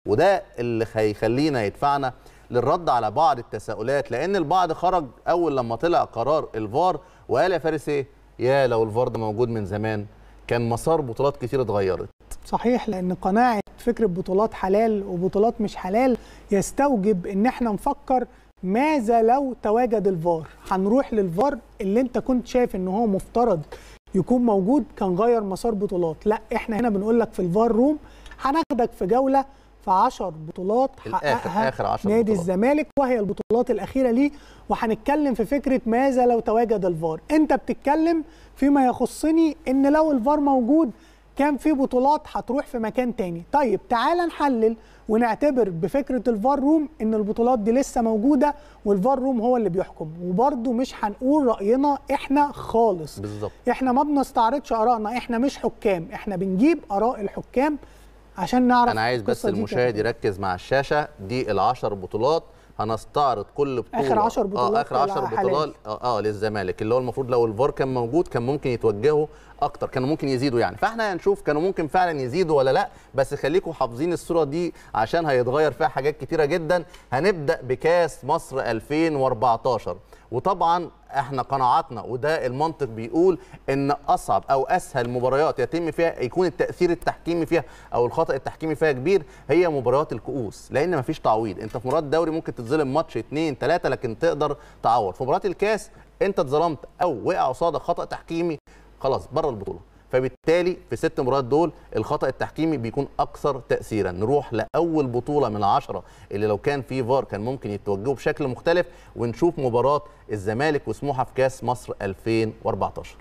وده اللي هيخلينا يدفعنا للرد على بعض التساؤلات لان البعض خرج اول لما طلع قرار الفار وقال يا فارس ايه يا لو الفار ده موجود من زمان كان مسار بطولات كتير اتغيرت صحيح لان قناعه فكره بطولات حلال وبطولات مش حلال يستوجب ان احنا نفكر ماذا لو تواجد الفار هنروح للفار اللي انت كنت شايف ان هو مفترض يكون موجود كان غير مسار بطولات لا احنا هنا بنقول لك في الفار روم هناخدك في جوله في 10 بطولات حققها آخر 10 نادي بطولات. الزمالك وهي البطولات الاخيره ليه وهنتكلم في فكره ماذا لو تواجد الفار انت بتتكلم فيما يخصني ان لو الفار موجود كان في بطولات هتروح في مكان تاني طيب تعال نحلل ونعتبر بفكره الفار روم ان البطولات دي لسه موجوده والفار روم هو اللي بيحكم وبرده مش هنقول راينا احنا خالص بالظبط احنا ما بنستعرضش ارائنا احنا مش حكام احنا بنجيب اراء الحكام عشان نعرف انا عايز بس القصة دي المشاهد كانت يركز مع الشاشه دي العشر بطولات هنستعرض كل بطوله آخر عشر بطولات اه اخر 10 حلال. بطولات اه, آه للزمالك اللي هو المفروض لو الفار كان موجود كان ممكن يتوجهوا اكتر كانوا ممكن يزيدوا يعني فاحنا هنشوف كانوا ممكن فعلا يزيدوا ولا لا بس خليكم حافظين الصوره دي عشان هيتغير فيها حاجات كتيره جدا هنبدا بكاس مصر 2014 وطبعا احنا قناعاتنا وده المنطق بيقول ان اصعب او اسهل مباريات يتم فيها يكون التاثير التحكيمي فيها او الخطا التحكيمي فيها كبير هي مباريات الكؤوس لان مفيش تعويض انت في مباراه الدوري ممكن تتظلم ماتش اتنين تلاته لكن تقدر تعوض في مباراه الكاس انت اتظلمت او وقع قصادك خطا تحكيمي خلاص بره البطوله فبالتالي في ست مباريات دول الخطا التحكيمي بيكون اكثر تاثيرا نروح لاول بطوله من العشره اللي لو كان في فار كان ممكن يتوجهوا بشكل مختلف ونشوف مباراه الزمالك وسموحه في كاس مصر 2014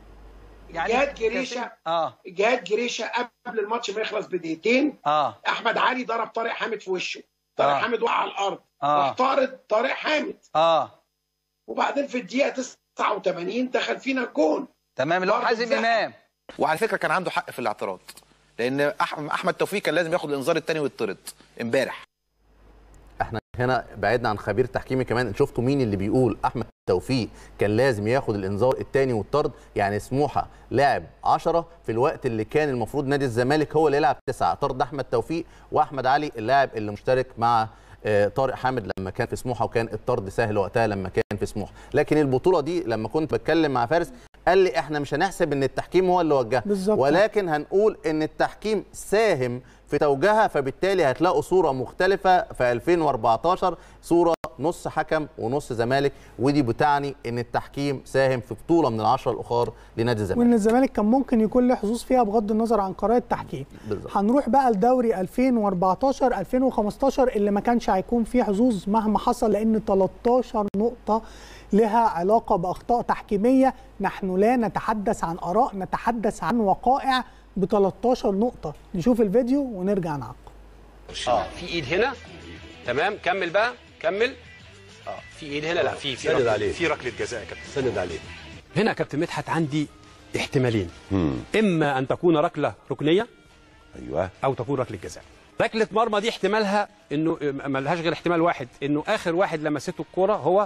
جهاد جريشه اه جهاد جريشه قبل الماتش ما يخلص بدقيقتين اه احمد علي ضرب طارق حامد في وشه طارق آه. حامد وقع على الارض آه. راح طارد طارق حامد اه وبعدين في الدقيقه 89 دخل فينا الجون تمام اللي هو برضه حازم زهق. امام وعلى فكره كان عنده حق في الاعتراض لان أح- احمد توفيق كان لازم ياخد الانذار الثاني ويطرد امبارح احنا هنا بعدنا عن خبير تحكيمي كمان شفتوا مين اللي بيقول احمد توفيق كان لازم ياخد الانذار الثاني والطرد يعني سموحه لاعب 10 في الوقت اللي كان المفروض نادي الزمالك هو اللي يلعب 9 طرد احمد توفيق واحمد علي اللاعب اللي مشترك مع آه، طارق حامد لما كان في سموحه وكان الطرد سهل وقتها لما كان في سموحه لكن البطوله دي لما كنت بتكلم مع فارس قال لي احنا مش هنحسب ان التحكيم هو اللي وجهها بالظبط. ولكن هنقول ان التحكيم ساهم في توجيهها فبالتالي هتلاقوا صوره مختلفه في 2014 صوره نص حكم ونص زمالك ودي بتعني ان التحكيم ساهم في بطوله من العشره الاخر لنادي الزمالك وان الزمالك كان ممكن يكون له حظوظ فيها بغض النظر عن قرار التحكيم بالظبط. هنروح بقى لدوري 2014 2015 اللي ما كانش هيكون فيه حظوظ مهما حصل لان 13 نقطه لها علاقه باخطاء تحكيميه نحن لا نتحدث عن اراء نتحدث عن وقائع ب 13 نقطه نشوف الفيديو ونرجع نعقب اه في ايد هنا تمام كمل بقى كمل اه في ايد هنا لا في في سند ركلة- عليه. في ركله جزاء يا كابتن سند عليه هنا يا كابتن مدحت عندي احتمالين اما ان تكون ركله ركنيه ايوه او تكون ركله جزاء ركله مرمى دي احتمالها انه ما لهاش غير احتمال واحد انه اخر واحد لمسته الكوره هو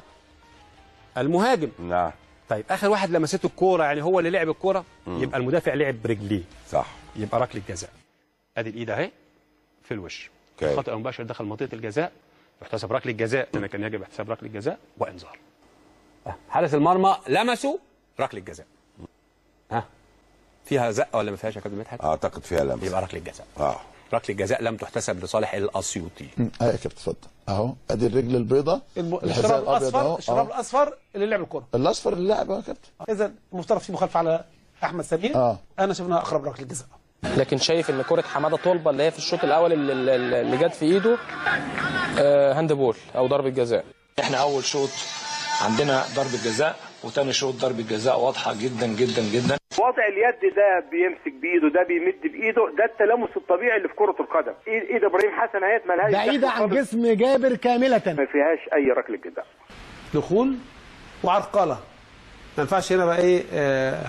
المهاجم نعم طيب اخر واحد لمسته الكوره يعني هو اللي لعب الكوره يبقى المدافع لعب برجليه صح يبقى ركله جزاء ادي الايد اهي في الوش اوكي. خطا مباشر دخل منطقه الجزاء يحتسب ركله جزاء هنا كان يجب احتساب ركله جزاء وانذار آه، حارس المرمى لمسه ركله جزاء ها فيها زقه ولا ما فيهاش يا كابتن مدحت اعتقد فيها لمس يبقى ركله جزاء اه ركله جزاء لم تحتسب لصالح الاسيوطي ايوه يا كابتن اتفضل اهو ادي الرجل البيضاء الحذاء الشراب الابيض اهو الاصفر الشراب آه. الاصفر اللي لعب الكره الاصفر اللاعب يا كابتن اذا المفترض في مخالفه على احمد سمير اه انا شفناها اقرب ركله جزاء لكن شايف ان كره حماده طلبه اللي هي في الشوط الاول اللي, اللي اللي جت في ايده آه، هاند بول او ضربه جزاء احنا اول شوط عندنا ضربه جزاء وتاني شوط ضربه جزاء واضحه جدا جدا جدا وضع اليد ده بيمسك بايده ده بيمد بايده ده التلامس الطبيعي اللي في كره القدم ايد, إيد ابراهيم حسن اهيت مالهاش بعيده دخل عن خالص. جسم جابر كامله ما فيهاش اي ركله جزاء دخول وعرقله ما ينفعش هنا بقى ايه آه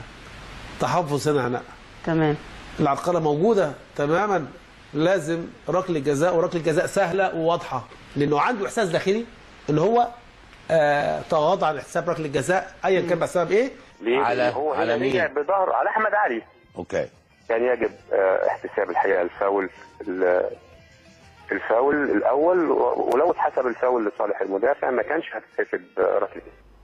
تحفظ هنا هنا تمام العرقله موجوده تماما لازم ركله جزاء وركله جزاء سهله وواضحه لانه عنده احساس داخلي ان هو آه تغاضى عن احتساب ركله جزاء ايا كان بسبب ايه ليه؟ على- لأن هو على هنا مين؟ رجع بظهره على احمد علي اوكي كان يجب آه، احتساب الحقيقه الفاول ال- الفاول الاول و- ولو اتحسب الفاول لصالح المدافع ما كانش هتتحسب ركله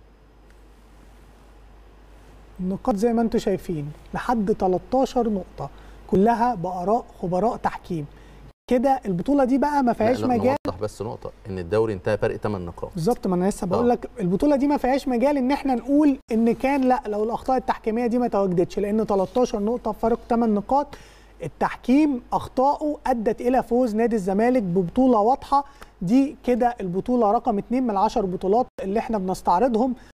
النقاط زي ما انتم شايفين لحد 13 نقطة كلها بآراء خبراء تحكيم كده البطولة دي بقى ما فيهاش لا، مجال نوضح بس نقطه ان الدوري انتهى فرق 8 نقاط بالظبط ما انا لسه بقول آه. لك البطوله دي ما فيهاش مجال ان احنا نقول ان كان لا لو الاخطاء التحكيميه دي ما تواجدتش لان 13 نقطه فرق 8 نقاط التحكيم اخطائه ادت الى فوز نادي الزمالك ببطوله واضحه دي كده البطوله رقم 2 من العشر بطولات اللي احنا بنستعرضهم